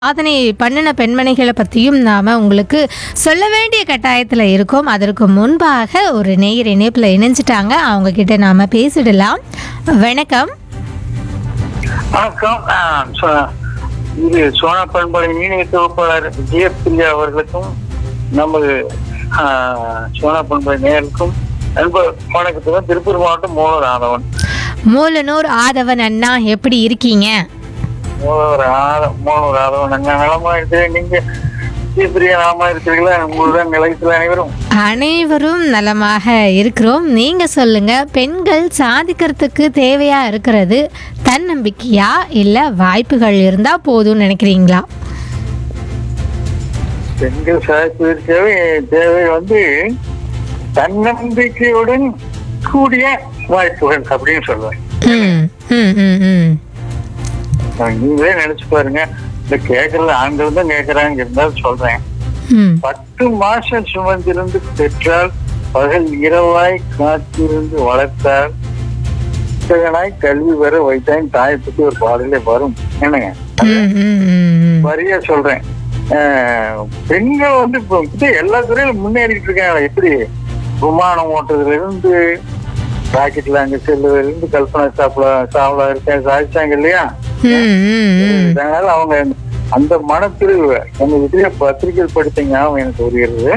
சாதனை பண்ணின பெண்மணிகளை பற்றியும் நாம் உங்களுக்கு சொல்ல வேண்டிய கட்டாயத்தில் இருக்கோம் அதற்கு முன்பாக ஒரு நேயர் இணைப்பில் இணைஞ்சிட்டாங்க அவங்க கிட்ட நாம் பேசிடலாம் வணக்கம் வணக்கம் ஆஹ் சோ- இது சோனா பண்பலை மீனவ தொகுப்பாளர் ஜெயப்பிரியா அவர்களுக்கும் நமது ஆஹ், சோனா பண்பலை நேயருக்கும் நண்பர் வணக்கத்துக்கும் திருப்பூர் மாவட்டம் மூலூர் ஆதவன் மூலனூர் ஆதவன் அண்ணா எப்படி இருக்கீங்க மூலூர் ஆத மூலூர் ஆதவன் அங்க நலமா இருக்கிறேன் நீங்க ஜெயப்பிரியா நலமா இருக்கிறீங்களா உங்களுடன் நிலையத்தில் அனைவரும் அனைவரும் நலமாக இருக்கிறோம் நீங்கள் சொல்லுங்க பெண்கள் சாதிக்கிறதுக்கு தேவையா இருக்கிறது தன்னம்பிக்கையா இல்லை வாய்ப்புகள் இருந்தால் போதும்னு நினைக்கிறீங்களா பெண்கள் சாதிப்பதற்கு தேவை தேவை வந்து தன்னம்பிக்கையுடன் கூடிய வாய்ப்புகள் அப்படின்னு சொல்லுவேன் ம் ம் ம் ம் நீங்களே நினைச்சு பாருங்க இந்த கேக்குறது ஆண்கள் தான் கேக்குறாங்க இருந்தாலும் சொல்றேன் ம் பத்து மாசம் சுமந்திருந்து பெற்றால் பகல் இரவாய் காத்திருந்து வளர்த்தால் புத்தகனாய் கல்வி பெற வைத்தான் தாயை பத்தி ஒரு பாடலே வரும் என்னங்க ம் ம் ம் ம் வரியா சொல்றேன் அஹ், பெண்கள் வந்து இப்போ வந்து எல்லா துறையிலும் முன்னேறிட்டு இருக்காங்க எப்படி விமானம் ஓட்டுறதுல இருந்து ராக்கெட்ல அங்க செல்லுவதுல இருந்து கல்பனா சாப்பிட சாப்பிட இருக்க சாதிச்சாங்க இல்லையா ம் ம் ம் அதனால அவங்க அந்த மனத்தில் எங்க வீட்டில பத்திரிகை படித்த ஞாபகம் எனக்கு வருகிறது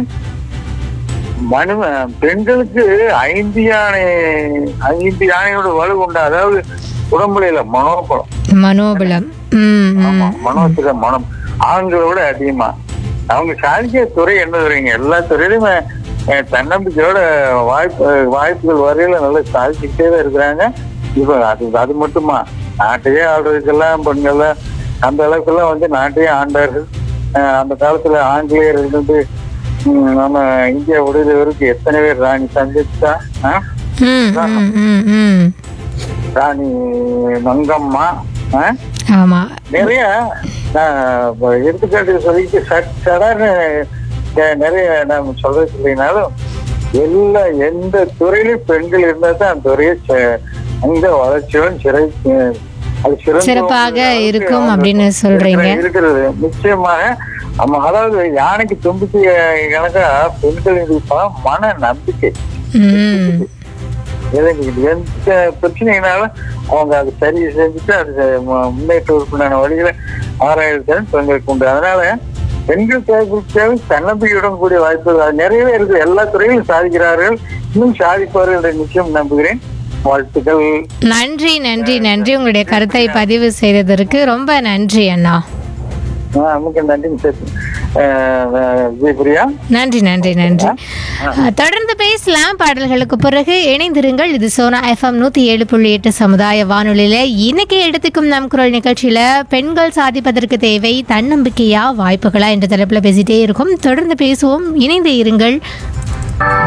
மனு பெண்களுக்கு ஐந்து யானை ஐந்து யானையோட வலு உண்டு அதாவது உடம்புல இல்ல மனோபலம் மனோபலம் ம் ஆமா ம் மனோத்துல மனம் ஆண்களை விட அதிகமா அவங்க சாதிக்கிற துறை என்ன துறைங்க எல்லா துறையிலுமே அஹ், தன்னம்பிக்கையோட வாய்ப்பு வாய்ப்புகள் வரையில நல்லா சாதிச்சுக்கிட்டே தான் இருக்கிறாங்க இப்ப அது அது மட்டுமா நாட்டையே ஆடுறதுக்கெல்லாம் பெண்கள் அந்த அளவுக்கெல்லாம் வந்து நாட்டையே ஆண்டார்கள் அஹ், அந்த காலத்துல ஆங்கிலேயர் இருந்து ம், நம்ம இந்தியா விடுதலைவருக்கு எத்தனை பேர் ராணி சந்திச்சா ஆஹ்? ம் ம் ம் ம் ராணி மங்கம்மா ஆஹ்? ஆமாம் நிறைய நான் இப்ப எடுத்துக்காட்டு சொல்லிட்டு சட் சடார்னு நெ- நிறைய நம்ம சொல்றது இல்லைனாலும் எல்லா எந்த துறையிலும் பெண்கள் இருந்தா தான் அந்த துறையை ச- அங்க வளர்ச்சியுடன் சிறை அது சிறந்து சிறப்பாக ஓங்குற இருக்கும் அளவுக்கு அப்படின்னு அவங்க சொல்றீங்க. இருக்கிற- இருக்கிறது நிச்சயமாக நம்ம அதாவது யானைக்கு தும்பிக்கை கணக்கா பெண்களின் இருப்பாங்க மன நம்பிக்கை ம் எதுக்கு இது எந்த பிரச்சனைனாலும் அவங்க அது சரி செஞ்சுட்டு அது மு- முன்னேற்ற உறுப்பினரான வழியில ஆராய்ச்சி பெண்களுக்கு உண்டு அதனால பெண்கள் தேவை தன்னம்பிக்கையுடன் கூடிய வாய்ப்புகள் அது நிறையவே இருக்கு எல்லா துறையிலும் சாதிக்கிறார்கள் இன்னும் சாதிப்பார்கள் என்று நிச்சயம் நம்புகிறேன் வாழ்த்துக்கள் நன்றி நன்றி நன்றி உங்களுடைய கருத்தை பதிவு செய்ததற்கு ரொம்ப நன்றி அண்ணா ஆஹ் மிக்க நன்றி மிஸ்டர் விஜயபிரியா நன்றி நன்றி நன்றி அஹ், தொடர்ந்து பேசலாம் பாடல்களுக்கு பிறகு இணைந்திருங்கள் இது சோனா எஃப்எம் நூற்றி ஏழு புள்ளி எட்டு சமுதாய வானொலியில் இன்னைக்கு எடுத்துக்கும் நம் குரல் நிகழ்ச்சியில் பெண்கள் சாதிப்பதற்கு தேவை தன்னம்பிக்கையா வாய்ப்புகளா என்ற தலைப்பில் பேசிட்டே இருக்கும் தொடர்ந்து பேசுவோம் இணைந்து இருங்கள்